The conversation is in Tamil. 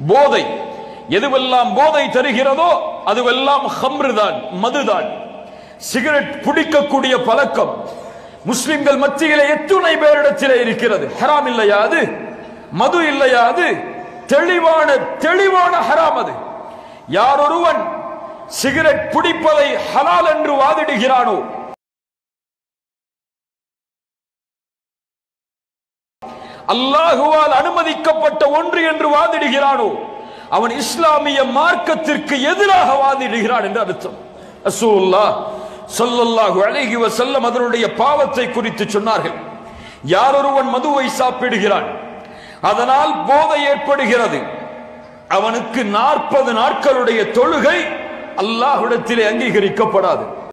போதை எதுவெல்லாம் போதை தருகிறதோ அதுவெல்லாம் ஹம்ரு தான் மதுதான் சிகரெட் குடிக்கக்கூடிய பழக்கம் முஸ்லிம்கள் மத்தியிலே எத்துணை பேரிடத்திலே இருக்கிறது ஹராம் இல்லையா அது மது இல்லையா அது தெளிவான தெளிவான ஹராம் அது யாரொருவன் சிகரெட் பிடிப்பதை ஹலால் என்று வாதிடுகிறானோ அல்லாஹுவால் அனுமதிக்கப்பட்ட ஒன்று என்று வாதிடுகிறானோ அவன் இஸ்லாமிய மார்க்கத்திற்கு எதிராக வாதிடுகிறான் என்று அர்த்தம் ரசூலுல்லாஹ் ஸல்லல்லாஹு அலைஹி வஸல்லம் அதனுடைய பாவத்தை குறித்து சொன்னார்கள் யாரொருவன் மதுவை சாப்பிடுகிறான் அதனால் போதை ஏற்படுகிறது அவனுக்கு நாற்பது நாட்களுடைய தொழுகை அல்லாஹ்விடத்திலே அங்கீகரிக்கப்படாது